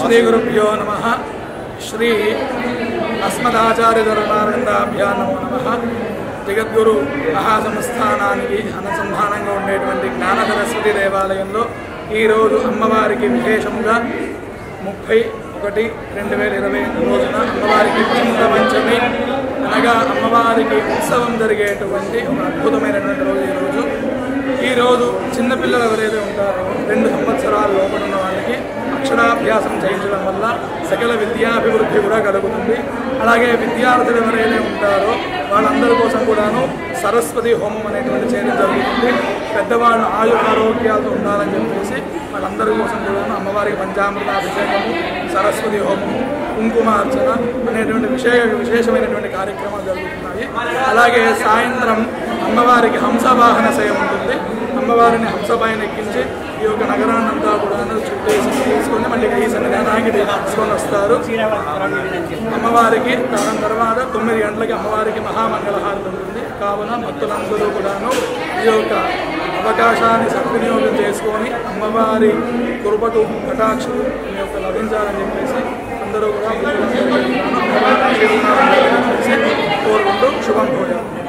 శ్రీ గురుభ్యో నమ శ్రీ అస్మదాచార్యధర్మానందాభ్యా నమో నమ జగద్గురు మహాసంస్థానానికి అనుసంధానంగా ఉండేటువంటి జ్ఞాన సరస్వతి దేవాలయంలో ఈరోజు అమ్మవారికి విశేషముగా ముప్పై ఒకటి రెండు వేల ఇరవై రోజున అమ్మవారికి చింత పంచమి అనగా అమ్మవారికి ఉత్సవం జరిగేటువంటి ఒక అద్భుతమైనటువంటి రోజు ఈరోజు ఈరోజు చిన్నపిల్లలు ఎవరైతే ఉంటారో రెండు సంవత్సరాల లోపల ఉన్న వాళ్ళకి అక్షరాభ్యాసం చేయించడం వల్ల సకల విద్యాభివృద్ధి కూడా కలుగుతుంది అలాగే విద్యార్థులు ఎవరైతే ఉంటారో వాళ్ళందరి కోసం కూడాను సరస్వతి హోమం అనేటువంటి చేయడం జరుగుతుంది పెద్దవాళ్ళు ఆయు ఆరోగ్యాలతో ఉండాలని చెప్పేసి వాళ్ళందరి కోసం కూడాను అమ్మవారికి పంచామృతాభిషేకము సరస్వతి హోమము కుంకుమార్చన అనేటువంటి విశేష విశేషమైనటువంటి కార్యక్రమాలు జరుగుతున్నాయి అలాగే సాయంత్రం అమ్మవారికి హంసవాహన సేవ ఉంటుంది అమ్మవారిని హంస పైన ఎక్కించి ఈ యొక్క నగరాన్నంతా కూడా చుట్టేసి తీసుకొని మళ్ళీ ఈ సన్నిధానానికి తీసుకొని వస్తారు అమ్మవారికి దాని తర్వాత తొమ్మిది గంటలకి అమ్మవారికి మహామంగళహారతి ఉంటుంది కావున భక్తులందరూ కూడాను ఈ యొక్క అవకాశాన్ని సద్వినియోగం చేసుకొని అమ్మవారి కృపకు కటాక్షలు మీ యొక్క లభించాలని చెప్పేసి అందరూ కూడా భక్తులందరూ కూడాను అమ్మవారి ఆశీర్వాదాలు చెప్పేసి కోరుకుంటూ శుభం కోరారు